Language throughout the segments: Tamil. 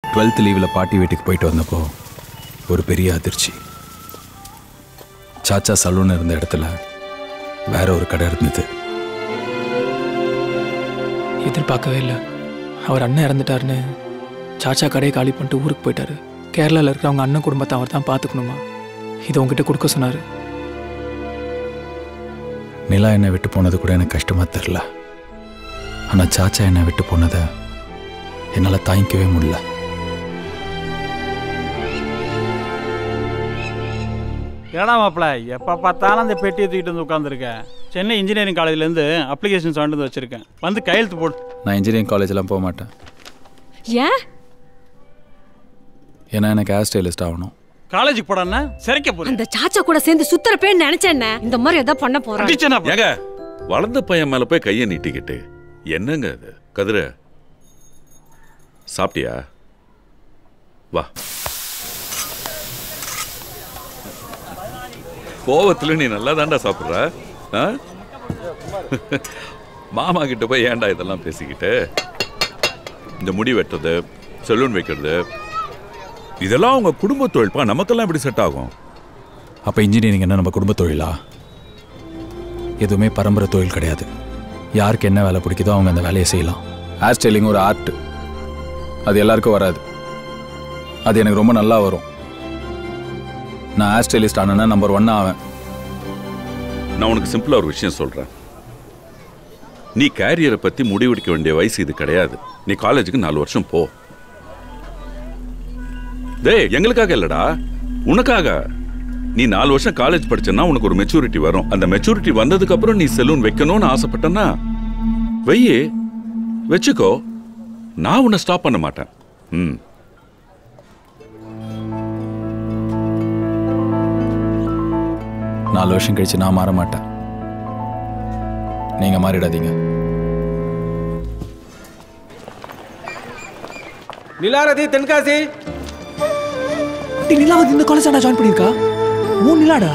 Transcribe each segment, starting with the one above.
டுவெல்த் லீவில் பாட்டி வீட்டுக்கு போயிட்டு வந்தப்போ ஒரு பெரிய அதிர்ச்சி சாச்சா சலூன் இருந்த இடத்துல வேற ஒரு கடை இருந்தது எதிர்பார்க்கவே இல்லை அவர் அண்ணன் இறந்துட்டாருன்னு சாச்சா கடையை காலி பண்ணிட்டு ஊருக்கு போயிட்டாரு கேரளாவில் இருக்கிற அவங்க அண்ணன் குடும்பத்தை அவர் தான் பார்த்துக்கணுமா இதை உங்ககிட்ட கொடுக்க சொன்னார் நிலா என்னை விட்டு போனது கூட எனக்கு கஷ்டமா தெரில ஆனால் சாச்சா என்னை விட்டு போனதை என்னால் தாங்கிக்கவே முடியல ஏடா மாப்பிள எப்போ பார்த்தாலும் அந்த பெட்டியை தூக்கிட்டு வந்து உட்காந்துருக்கேன் சென்னை இன்ஜினியரிங் காலேஜ்லேருந்து அப்ளிகேஷன் கொண்டு வந்து வச்சுருக்கேன் வந்து கையெழுத்து போட்டு நான் இன்ஜினியரிங் காலேஜ்லாம் போக மாட்டேன் ஏன் ஏன்னா எனக்கு ஹேர் ஸ்டைலிஸ்ட் ஆகணும் காலேஜுக்கு போடான்னா சிறைக்க போகிறேன் அந்த சாச்சா கூட சேர்ந்து சுத்துறப்பேன்னு நினைச்சேன் இந்த மாதிரி ஏதாவது பண்ண போறேன் அடிச்சேனா ஏங்க வளர்ந்த பையன் மேல போய் கையை நீட்டிக்கிட்டு என்னங்க அது கதிர சாப்பிட்டியா வா கோவத்துல நீ நல்லா தாண்டா சாப்பிட்ற ஆ? மாமா கிட்ட போய் ஏன்டா இதெல்லாம் பேசிக்கிட்டு இந்த முடி வெட்டுறது செலூன் வைக்கிறது இதெல்லாம் உங்க குடும்ப தொழில்ப்பா நமக்கெல்லாம் எப்படி செட் ஆகும் அப்போ இன்ஜினியரிங் என்ன நம்ம குடும்ப தொழிலா எதுவுமே பரம்பரை தொழில் கிடையாது யாருக்கு என்ன வேலை பிடிக்குதோ அவங்க அந்த வேலையை செய்யலாம் ஹேர் ஸ்டைலிங் ஒரு ஆர்ட் அது எல்லாருக்கும் வராது அது எனக்கு ரொம்ப நல்லா வரும் நான் ஹேர் ஸ்டைலிஸ்ட் ஆனேன்னா நம்பர் ஒன் ஆவேன் நான் உனக்கு சிம்பிளா ஒரு விஷயம் சொல்றேன் நீ கேரியரை பத்தி முடிவெடுக்க வேண்டிய வயசு இது கிடையாது நீ காலேஜுக்கு நாலு வருஷம் போ டேய் எங்களுக்காக இல்லடா உனக்காக நீ நாலு வருஷம் காலேஜ் படிச்சேன்னா உனக்கு ஒரு மெச்சூரிட்டி வரும் அந்த மெச்சூரிட்டி வந்ததுக்கு அப்புறம் நீ செலூன் வைக்கணும்னு ஆசைப்பட்டனா வெய்யே வச்சுக்கோ நான் உன்னை ஸ்டாப் பண்ண மாட்டேன் ம் நாலு வருஷம் கழிச்சு நான் மாற மாட்டேன் நீங்க மாறிடாதீங்க நிலாரதி தென்காசி நிலாவதி இந்த காலேஜ் ஜாயின் பண்ணியிருக்கா மூணு நிலாடா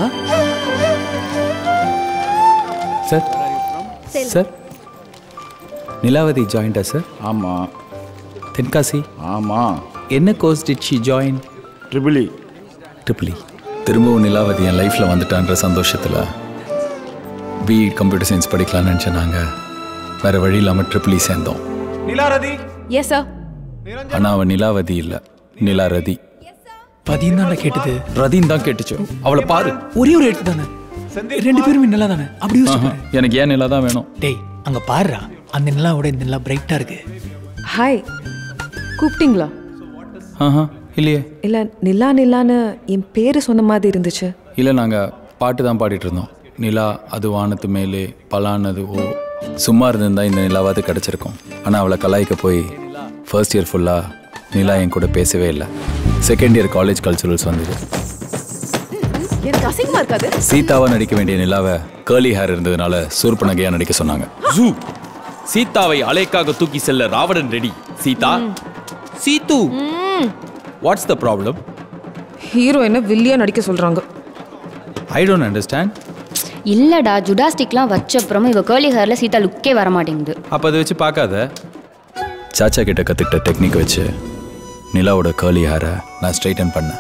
சார் சார் நிலாவதி ஜாயின்டா சார் ஆமாம் தென்காசி ஆமாம் என்ன course did she join triple E triple E திரும்பவும் நிலாவதி என் லைஃப்பில் வந்துட்டான்ற சந்தோஷத்தில் பிஇ கம்ப்யூட்டர் சயின்ஸ் படிக்கலாம்னு நினச்சேன் நாங்கள் வேறு வழி இல்லாமல் ட்ரிபிளி சேர்ந்தோம் நிலாரதி எஸ் சார் ஆனால் அவன் நிலாவதி இல்லை நிலாரதி பதியும் தான் கேட்டது ரதின்னு தான் கேட்டுச்சு அவளை பாரு ஒரே ஒரு எடுத்து தானே ரெண்டு பேருமே நல்லா தானே அப்படி யோசிச்சு ஆஹா, பாரு. எனக்கு ஏன் நிலா தான் வேணும் டேய் அங்க பாருடா அந்த நிலாவோட இந்த நிலா பிரைட்டா இருக்கு ஹாய் கூப்பிட்டீங்களா ஆஹா இல்லையே இல்லை நிலா நிலான்னு என் பேர் சொன்ன மாதிரி இருந்துச்சு இல்லை நாங்கள் பாட்டு தான் பாடிட்டு இருந்தோம் நிலா அது வானத்து மேலே பலானது ஓ சும்மா இருந்திருந்தா இந்த நிலாவாவது கிடச்சிருக்கும் ஆனால் அவளை கலாய்க்க போய் ஃபர்ஸ்ட் இயர் ஃபுல்லாக நிலா என் கூட பேசவே இல்லை செகண்ட் இயர் காலேஜ் கல்ச்சுரல்ஸ் வந்தது எனக்கு அசிங்கமா இருக்காது சீதாவா நடிக்க வேண்டிய நிலாவை கேர்லி ஹேர் இருந்ததுனால சூர்ப நகையா நடிக்க சொன்னாங்க ஜூ சீதாவை அலைக்காக தூக்கி செல்ல ராவணன் ரெடி சீதா சீது வாட்ஸ் த ப்ராப்ளம் ஹீரோ என்ன வில்லியா நடிக்க சொல்றாங்க ஐ டோன்ட் அண்டர்ஸ்டாண்ட் இல்லடா ஜுடாஸ்டிக்லாம் வச்ச அப்புறமா இவ கேர்லி ஹேர்ல சீதா லுக்கே வர மாட்டேங்குது அப்போ அதை வச்சு பார்க்காத சாச்சா கிட்ட கற்றுக்கிட்ட டெக்னிக் வச்சு நிலாவோட கேர்லி ஹேரை நான் ஸ்ட்ரைட்டன் பண்ணேன்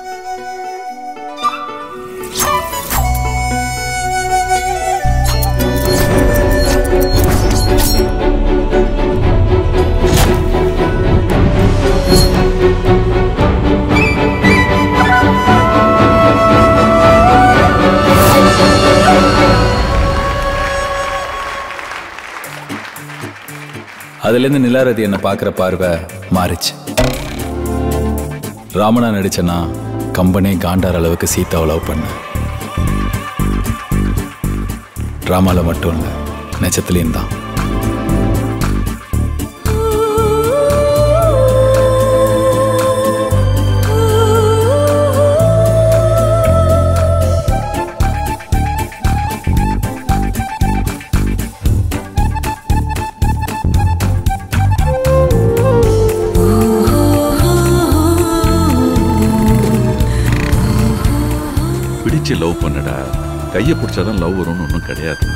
அதுலேருந்து நிலாரதி என்னை பார்க்குற பார்வை மாறிச்சு ராமனா நடிச்சேன்னா கம்பனே காண்டார் அளவுக்கு சீதாவை லவ் பண்ணேன் ட்ராமாவில் மட்டும் இல்லை நிஜத்துலேயும் தான் பிடிச்சு லவ் பண்ணடா கையை பிடிச்சாதான் லவ் வரும்னு ஒன்றும் கிடையாது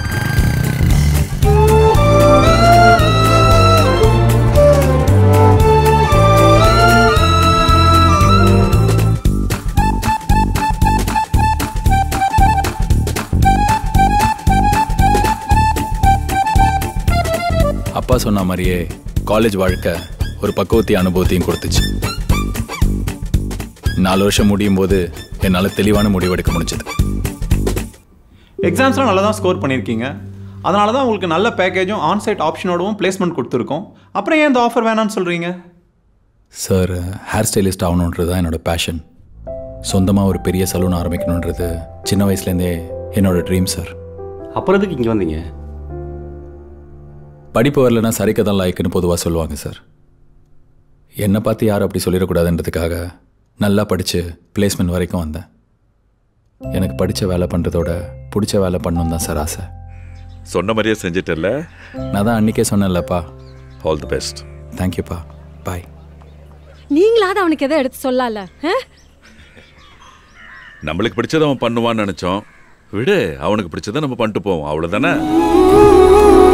சொன்ன மாதிரியே காலேஜ் வாழ்க்கை ஒரு பக்குவத்தி அனுபவத்தையும் கொடுத்துச்சு நாலு வருஷம் முடியும் போது என்னால் தெளிவான முடிவெடுக்க முடிஞ்சது எக்ஸாம்ஸ்லாம் நல்லா தான் ஸ்கோர் பண்ணியிருக்கீங்க அதனால தான் உங்களுக்கு நல்ல பேக்கேஜும் ஆன்சைட் ஆப்ஷனோடவும் பிளேஸ்மெண்ட் கொடுத்துருக்கோம் அப்புறம் ஏன் இந்த ஆஃபர் வேணாம்னு சொல்கிறீங்க சார் ஹேர் ஸ்டைலிஸ்ட் ஆகணுன்றது தான் என்னோட பேஷன் சொந்தமாக ஒரு பெரிய சலூன் ஆரம்பிக்கணுன்றது சின்ன வயசுலேருந்தே என்னோட ட்ரீம் சார் அப்புறம் எதுக்கு இங்கே வந்தீங்க படிப்பு வரலன்னா சரிக்க தான் லாய்க்குன்னு பொதுவாக சொல்லுவாங்க சார் என்னை பார்த்து யாரும் அப்படி சொல்லிடக்கூடாதுன்றதுக்காக நல்லா படித்து பிளேஸ்மெண்ட் வரைக்கும் வந்தேன் எனக்கு படித்த வேலை பண்ணுறதோட பிடிச்ச வேலை பண்ணணும் தான் சார் ஆசை சொன்ன மாதிரியே செஞ்சிட்டல்ல நான் தான் அன்றைக்கே சொன்னேன்லப்பா ஆல் தி பெஸ்ட் தேங்க்யூப்பா பாய் நீங்களாவது அவனுக்கு எதை எடுத்து சொல்லல நம்மளுக்கு பிடிச்சதை அவன் பண்ணுவான்னு நினைச்சோம் விடு அவனுக்கு பிடிச்சதை நம்ம பண்ணிட்டு போவோம் அவ்வளவுதானே